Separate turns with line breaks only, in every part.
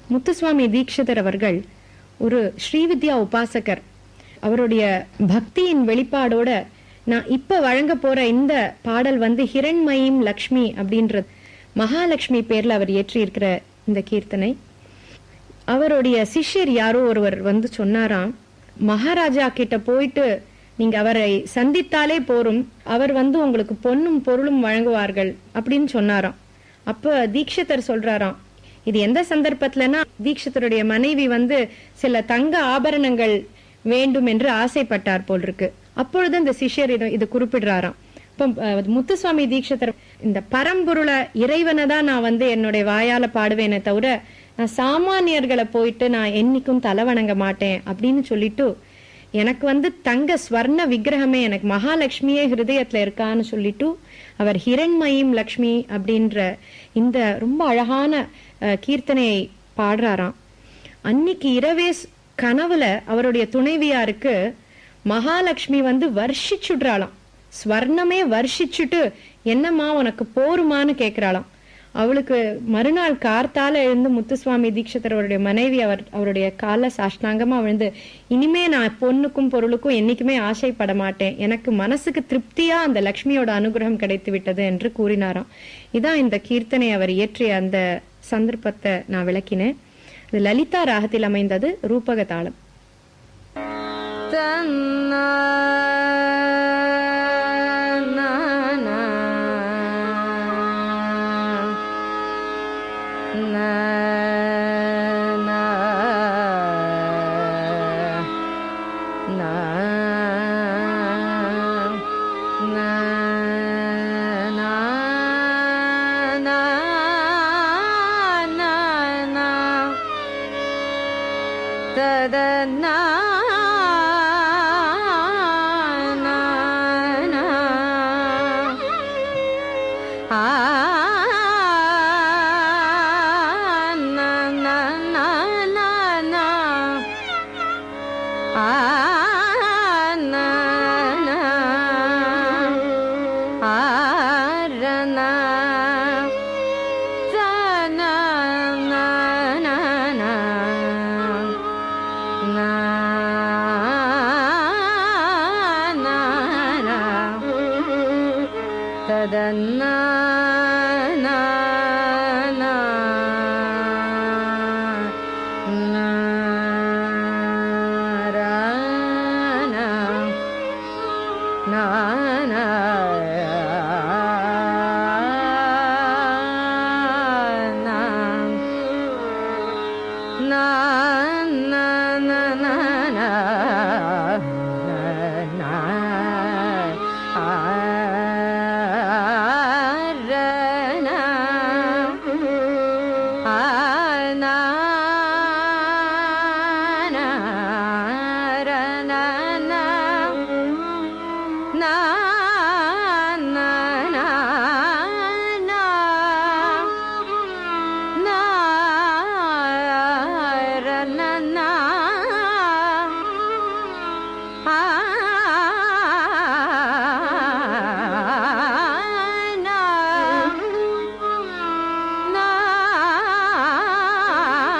முத்துசுவாமி தீட்சிதர் அவர்கள் ஒரு ஸ்ரீவித்யா உபாசகர் அவருடைய பக்தியின் வெளிப்பாடோட நான் இப்ப வழங்க போற இந்த பாடல் வந்து ஹிரண்மயீம் லக்ஷ்மி அப்படின்ற மகாலட்சுமி பேர்ல அவர் இயற்றி இருக்கிற இந்த கீர்த்தனை அவருடைய சிஷ்யர் யாரோ ஒருவர் வந்து சொன்னாராம் மகாராஜா கிட்ட போயிட்டு நீங்க அவரை சந்தித்தாலே போரும் அவர் வந்து உங்களுக்கு பொன்னும் பொருளும் வழங்குவார்கள் அப்படின்னு சொன்னாராம் அப்ப தீக்ஷிதர் சொல்றாராம் இது எந்த சந்தர்ப்பத்துலனா தீக்ஷிதருடைய மனைவி வந்து சில தங்க ஆபரணங்கள் வேண்டும் என்று ஆசைப்பட்டார் போல் இருக்கு அப்பொழுது இந்த சிஷ்யர் இது இது குறிப்பிடுறாராம் இப்போ அஹ், முத்துசுவாமி தீட்சிதர் இந்த பரம்பொருளை இறைவனை தான் நான் வந்து என்னுடைய வாயால பாடுவேனே தவிர நான் சாமானியர்களை போயிட்டு நான் என்னைக்கும் தலை வணங்க மாட்டேன் அப்படின்னு சொல்லிட்டு எனக்கு வந்து தங்க ஸ்வர்ண விக்கிரகமே எனக்கு மகாலட்சுமியே ஹிருதயத்துல இருக்கான்னு சொல்லிட்டு அவர் ஹிரண்மயீம் லக்ஷ்மி அப்படின்ற இந்த ரொம்ப அழகான அஹ், கீர்த்தனையை பாடுறாராம் அன்னைக்கு இரவே ஸ்- கனவுல அவருடைய துணைவியாருக்கு மகாலட்சுமி வந்து வர்ஷிச்சுடுறாளாம் ஸ்வர்ணமே வர்ஷிச்சுட்டு என்னம்மா உனக்கு போருமான்னு கேக்குறாளாம் அவளுக்கு மறுநாள் கார்த்தால எழுந்து முத்துசுவாமி தீட்சிதர் அவருடைய மனைவி அவர் அவருடைய கால சாஷ்டாங்கமா விழுந்து இனிமே நான் பொண்ணுக்கும் பொருளுக்கும் என்னைக்குமே ஆசைப்பட மாட்டேன் எனக்கு மனசுக்கு திருப்தியா அந்த லக்ஷ்மியோட அனுகிரகம் கிடைத்து விட்டது என்று கூறினாராம் இதான் இந்த கீர்த்தனை அவர் இயற்றிய அந்த சந்தர்ப்பத்தை நான் விளக்கினேன் இது லலிதா ராகத்தில் அமைந்தது ரூபக தாளம்
na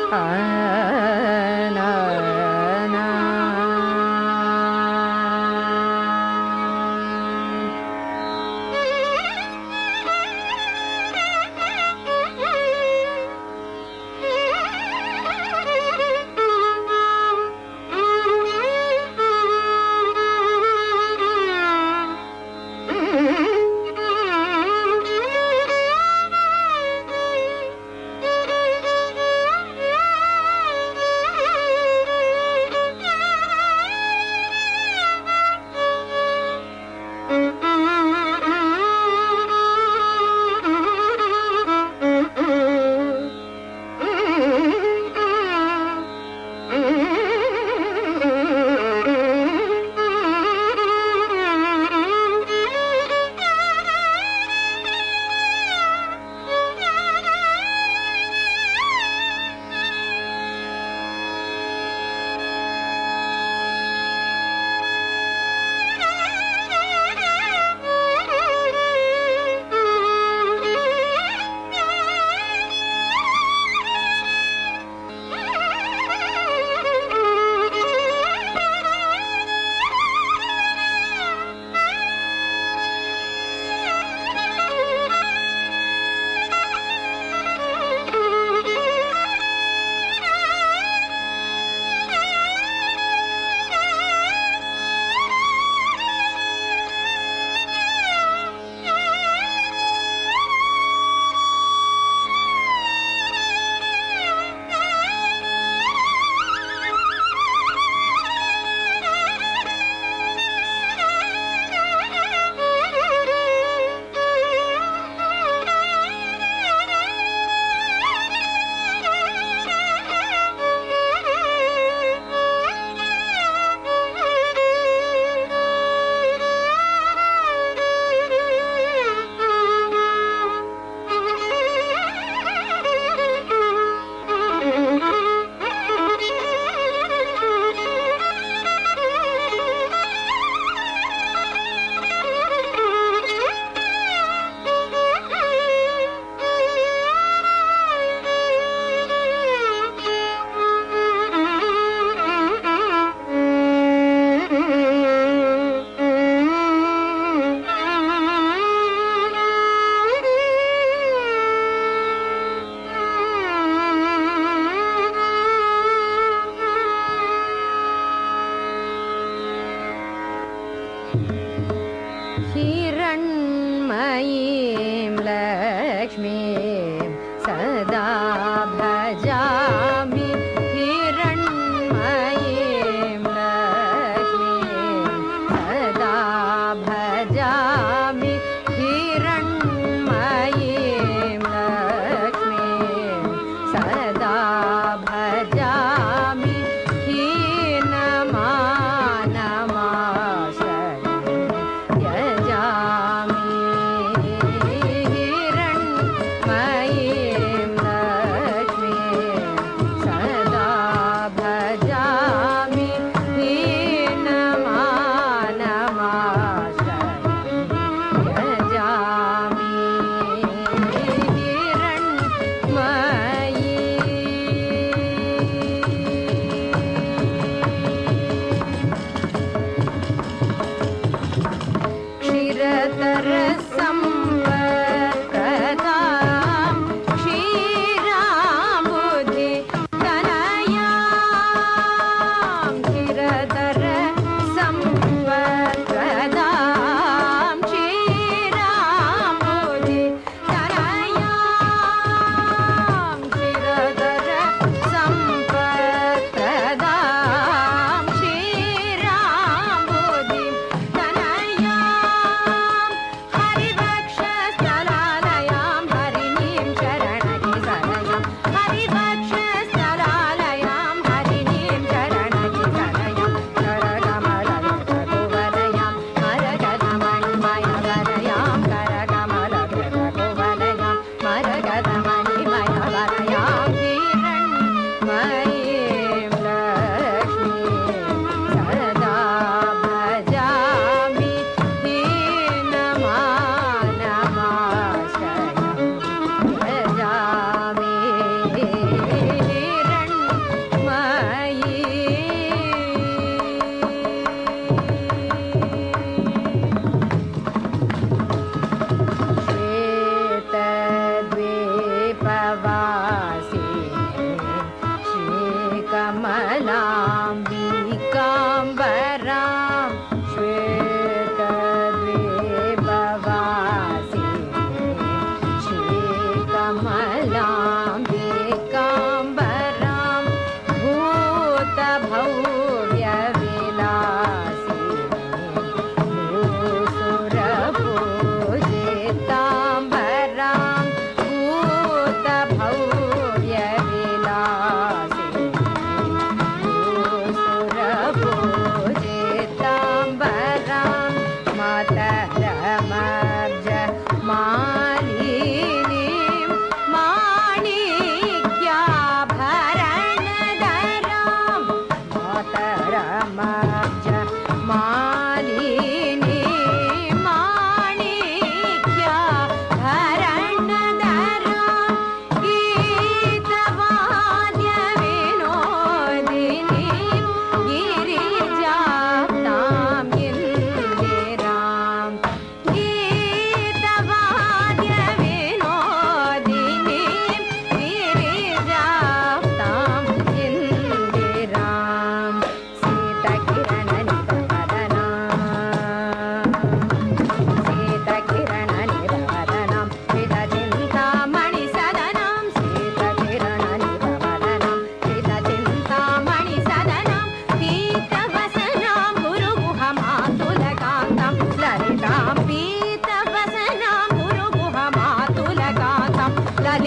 हिरण्मयीं लक्ष्मीं सदा भजामि हिरण्मयीं लक्ष्मीं सदा भजामि हिरण्मयीं लक्ष्मीं सदा भजामि हीनमानमाश्रयं यजामि हिरण्मयीं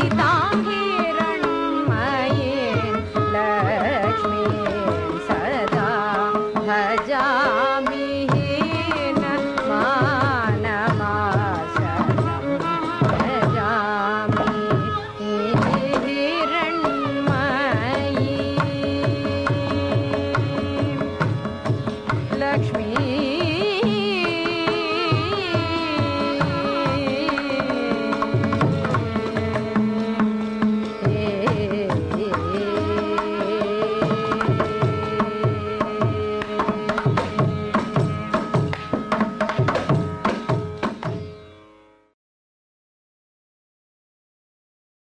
सवितां हिरण्मयीं लक्ष्मीं सदा भजामि हीनमानमाशनं भजामि हिरण्मयीं लक्ष्मी